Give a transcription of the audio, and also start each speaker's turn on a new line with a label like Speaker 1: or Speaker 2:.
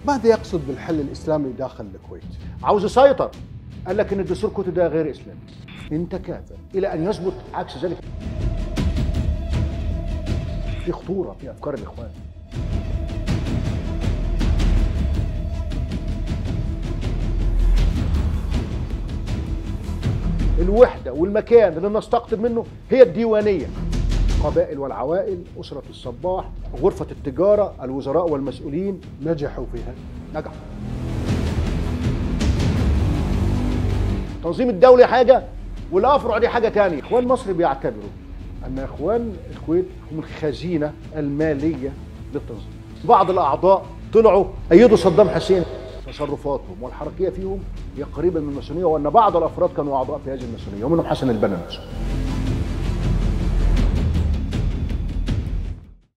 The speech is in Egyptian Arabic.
Speaker 1: ماذا يقصد بالحل الاسلامي داخل الكويت؟
Speaker 2: عاوز يسيطر قال لك ان الدستور الكويتي ده غير اسلامي انت كافر الى ان يثبت عكس ذلك في خطوره في افكار الاخوان الوحده والمكان اللي نستقطب منه هي الديوانيه القبائل والعوائل اسره الصباح غرفه التجاره الوزراء والمسؤولين
Speaker 1: نجحوا فيها
Speaker 2: نجحوا التنظيم الدولي حاجه والافرع دي حاجه تانية اخوان مصر بيعتبروا ان اخوان الكويت هم الخزينه الماليه للتنظيم بعض الاعضاء طلعوا ايدوا صدام حسين تصرفاتهم والحركيه فيهم هي قريبه من الماسونيه وان بعض الافراد كانوا اعضاء في هذه الماسونيه ومنهم حسن البنا نفسه